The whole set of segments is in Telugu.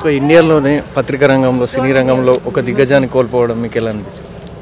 ఒక ఇండియాలోనే పత్రికా రంగంలో సినీ రంగంలో ఒక దిగ్గజాన్ని కోల్పోవడం మీకు ఎలా అనిపించింది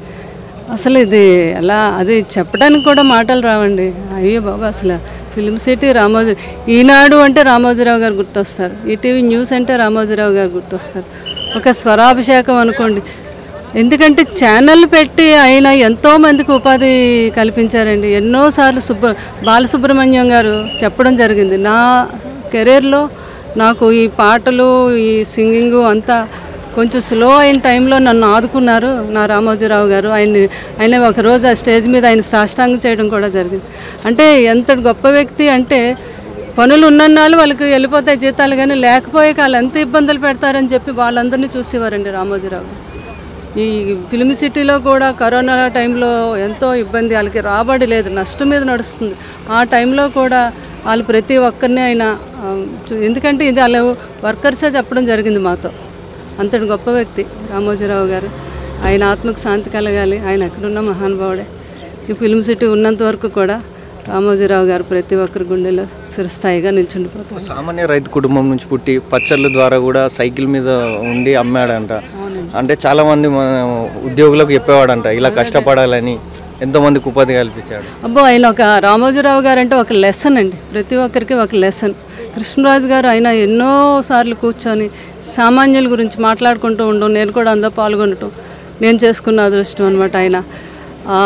అసలు ఇది ఎలా అది చెప్పడానికి కూడా మాటలు రావండి అయ్యో బాబా అసలు ఫిలిం సిటీ రామోజీ ఈనాడు అంటే రామోజీరావు గారు గుర్తొస్తారు ఈటీవీ న్యూస్ అంటే రామోజీరావు గారు గుర్తొస్తారు ఒక స్వరాభిషేకం అనుకోండి ఎందుకంటే ఛానల్ పెట్టి ఆయన ఎంతో మందికి ఉపాధి కల్పించారండి ఎన్నోసార్లు సుబ్బ బాలసుబ్రహ్మణ్యం గారు చెప్పడం జరిగింది నా కెరీర్లో నాకు ఈ పాటలు ఈ సింగింగు అంతా కొంచెం స్లో అయిన టైంలో నన్ను ఆదుకున్నారు నా రామోజీరావు గారు ఆయన్ని ఆయన ఒకరోజు ఆ స్టేజ్ మీద ఆయన సాష్టాంగం చేయడం కూడా జరిగింది అంటే ఎంత గొప్ప వ్యక్తి అంటే పనులు ఉన్నన్నాళ్ళు వాళ్ళకి వెళ్ళిపోతాయి జీతాలు కానీ లేకపోయాక వాళ్ళు ఎంత ఇబ్బందులు పెడతారని చెప్పి వాళ్ళందరినీ చూసేవారండి రామోజీరావు గారు. ఈ ఫిల్మ్ సిటీలో కూడా కరోనా టైంలో ఎంతో ఇబ్బంది వాళ్ళకి రాబడి లేదు నష్టం మీద నడుస్తుంది ఆ టైంలో కూడా వాళ్ళు ప్రతి ఒక్కరిని ఆయన ఆ, చూ- ఎందుకంటే ఇది వాళ్ళ వర్కర్సే చెప్పడం జరిగింది మాతో అంతటి గొప్ప వ్యక్తి రామోజీరావు గారు ఆయన ఆత్మకు శాంతి కలగాలి ఆయన ఎక్కడున్న మహానుభావుడే ఈ ఫిల్మ్ సిటీ ఉన్నంత వరకు కూడా రామోజీరావు గారు ప్రతి ఒక్కరి గుండెలో చిరస్థాయిగా నిల్చుండిపోతారు సామాన్య రైతు కుటుంబం నుంచి పుట్టి పచ్చళ్ళ ద్వారా కూడా సైకిల్ మీద ఉండి అమ్మాడంట అంటే చాలా మంది మన ఉద్యోగులకు చెప్పేవాడంట ఇలా కష్టపడాలని ఎంతో మందికి ఉపాధి కల్పించాడు అబ్బో ఆయన ఒక రామోజీరావు గారు అంటే ఒక లెసన్ అండి ప్రతి ఒక్కరికి ఒక లెసన్ కృష్ణరాజు గారు ఆయన ఎన్నో సార్లు కూర్చొని సామాన్యుల గురించి మాట్లాడుకుంటూ ఉండడం నేను కూడా అందులో పాల్గొనటం నేను చేసుకున్న అదృష్టం అనమాట ఆయన ఆ,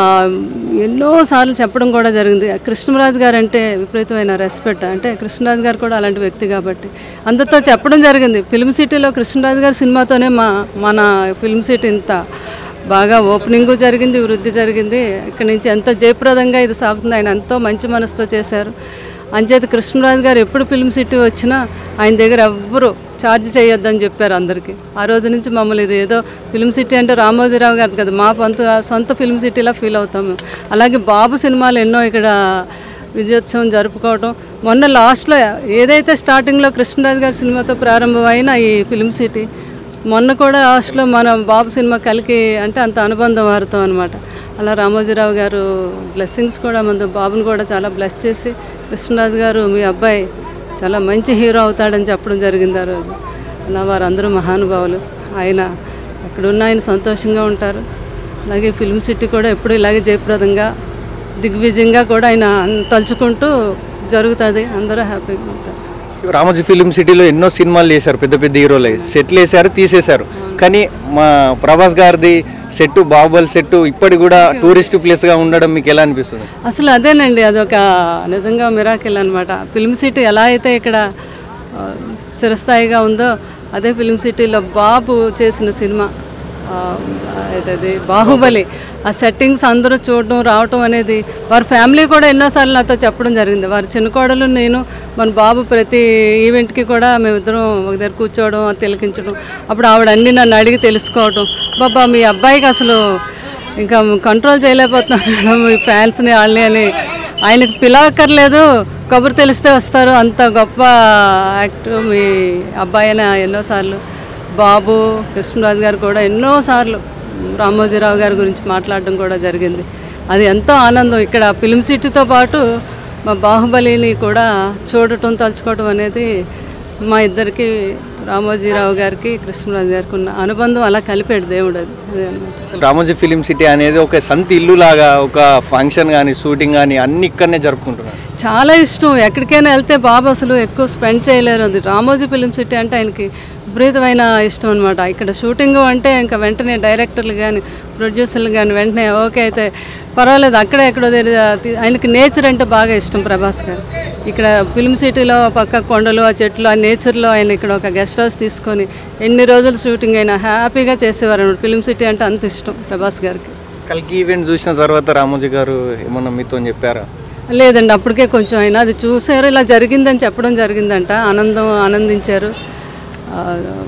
ఎన్నో సార్లు చెప్పడం కూడా జరిగింది కృష్ణరాజు గారు అంటే విపరీతమైన రెస్పెక్ట్ అంటే కృష్ణరాజు గారు కూడా అలాంటి వ్యక్తి కాబట్టి అందరితో చెప్పడం జరిగింది ఫిల్మ్ సిటీలో కృష్ణరాజు గారి సినిమాతోనే మా మన ఫిల్మ్ సిటీ ఇంత బాగా ఓపెనింగ్ జరిగింది వృద్ధి జరిగింది ఇక్కడి నుంచి ఎంత జయప్రదంగా ఇది సాగుతుంది ఆయన ఎంతో మంచి మనసుతో చేశారు అంచేత కృష్ణరాజు గారు ఎప్పుడు ఫిల్మ్ సిటీ వచ్చినా ఆయన దగ్గర ఎవ్వరు ఛార్జ్ చేయొద్దని చెప్పారు అందరికీ ఆ రోజు నుంచి మమ్మల్ని ఇది ఏదో ఫిల్మ్ సిటీ అంటే రామోజీరావు గారు కదా మా పంత సొంత ఫిల్మ్ సిటీలా ఫీల్ అవుతాము అలాగే బాబు సినిమాలు ఎన్నో ఇక్కడ విజయోత్సవం జరుపుకోవటం మొన్న లాస్ట్లో ఏదైతే స్టార్టింగ్లో కృష్ణరాజు గారి సినిమాతో ప్రారంభమైన ఈ ఫిల్మ్ సిటీ మొన్న కూడా లాస్ట్లో మన బాబు సినిమా కలికి అంటే అంత అనుబంధం వారితో అనమాట అలా రామోజీరావు గారు బ్లెస్సింగ్స్ కూడా మన బాబుని కూడా చాలా బ్లెస్ చేసి కృష్ణరాజు గారు మీ అబ్బాయి చాలా మంచి హీరో అవుతాడని చెప్పడం జరిగింది ఆ రోజు అలా వారందరూ మహానుభావులు ఆయన ఎక్కడున్న ఆయన సంతోషంగా ఉంటారు అలాగే ఫిల్మ్ సిటీ కూడా ఎప్పుడు ఇలాగే జయప్రదంగా దిగ్విజయంగా కూడా ఆయన తలుచుకుంటూ జరుగుతుంది అందరూ హ్యాపీగా ఉంటారు రామోజీ ఫిలిం సిటీలో ఎన్నో సినిమాలు చేశారు పెద్ద పెద్ద హీరోలు సెట్లు వేశారు తీసేశారు కానీ మా ప్రభాస్ గారిది సెట్ బాహుబలి సెట్ ఇప్పటికి కూడా టూరిస్ట్ ప్లేస్గా ఉండడం మీకు ఎలా అనిపిస్తుంది అసలు అదేనండి అదొక నిజంగా మిరాకిల్ అనమాట ఫిల్మ్ సిటీ ఎలా అయితే ఇక్కడ ఆ, స్థిరస్థాయిగా ఉందో అదే ఫిల్మ్ సిటీలో బాబు చేసిన సినిమా ఆ, ఏంటది బాహుబలి ఆ సెట్టింగ్స్ అందరూ చూడడం రావటం అనేది వారి ఫ్యామిలీ కూడా ఎన్నోసార్లు నాతో చెప్పడం జరిగింది వారి చిన్న కోడలు నేను మన బాబు ప్రతి ఈవెంట్కి కూడా మేమిద్దరం ఒక దగ్గర కూర్చోవడం తిలకించడం అప్పుడు ఆవిడ అన్నీ నన్ను అడిగి తెలుసుకోవడం బాబా మీ అబ్బాయికి అసలు ఇంకా కంట్రోల్ చేయలేకపోతున్నాను మేడం ఈ ఫ్యాన్స్ని వాళ్ళని అని ఆయనకు పిలవక్కర్లేదు కబురు తెలిస్తే వస్తారు అంత గొప్ప యాక్టర్ మీ అబ్బాయి అని ఎన్నోసార్లు బాబు కృష్ణరాజు గారు కూడా ఎన్నోసార్లు రామోజీరావు గారి గురించి మాట్లాడడం కూడా జరిగింది అది ఎంతో ఆనందం ఇక్కడ ఫిలిం సిటీతో పాటు మా బాహుబలిని కూడా చూడటం తలుచుకోవటం అనేది మా ఇద్దరికి రామోజీరావు గారికి కృష్ణరాజు గారికి ఉన్న అనుబంధం అలా కలిపాడు దేవుడు అది అదే అనమాట అసలు రామోజీ ఫిలిం సిటీ అనేది ఒక సంత ఇల్లు లాగా ఒక ఫంక్షన్ కానీ షూటింగ్ కానీ అన్ని ఇక్కడనే జరుపుకుంటున్నారు చాలా ఇష్టం ఎక్కడికైనా వెళ్తే బాబు అసలు ఎక్కువ స్పెండ్ చేయలేరు అది రామోజీ ఫిలిం సిటీ అంటే ఆయనకి విపరీతమైన ఇష్టం అనమాట ఇక్కడ షూటింగ్ అంటే ఇంకా వెంటనే డైరెక్టర్లు కానీ ప్రొడ్యూసర్లు కానీ వెంటనే ఓకే అయితే పర్వాలేదు అక్కడే ఎక్కడో దగ్గర తీ- ఆయనకి నేచర్ అంటే బాగా ఇష్టం ప్రభాస్ గారు ఇక్కడ ఫిల్మ్ సిటీలో పక్క కొండలు ఆ చెట్లు ఆ నేచర్లో ఆయన ఇక్కడ ఒక గెస్ట్ హౌస్ తీసుకొని ఎన్ని రోజులు షూటింగ్ అయినా హ్యాపీగా చేసేవారు అనమాట ఫిల్మ్ సిటీ అంటే అంత ఇష్టం ప్రభాస్ గారికి కలికి ఈవెంట్ చూసిన తర్వాత రామోజీ గారు ఏమన్నా మీతో చెప్పారా లేదండి అప్పటికే కొంచెం అయినా అది చూసారు ఇలా జరిగిందని చెప్పడం జరిగిందంట ఆనందం ఆనందించారు ఆ,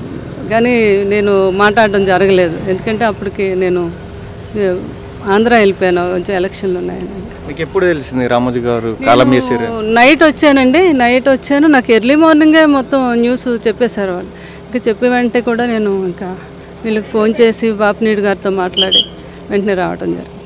కానీ నేను మాట్లాడడం జరగలేదు ఎందుకంటే అప్పటికి నేను ఏ, ఆంధ్ర వెళ్ళిపోయాను కొంచెం ఎలక్షన్లు ఉన్నాయని మీకు ఎప్పుడు తెలిసింది రామోజీ గారు కాలం చేసారు నైట్ వచ్చానండి నైట్ వచ్చాను నాకు ఎర్లీ మార్నింగే మొత్తం న్యూస్ చెప్పేశారు వాళ్ళు ఇంకా చెప్పే వెంటనే కూడా నేను ఇంకా వీళ్ళకి ఫోన్ చేసి బాపినీడు గారితో మాట్లాడి వెంటనే రావడం జరిగింది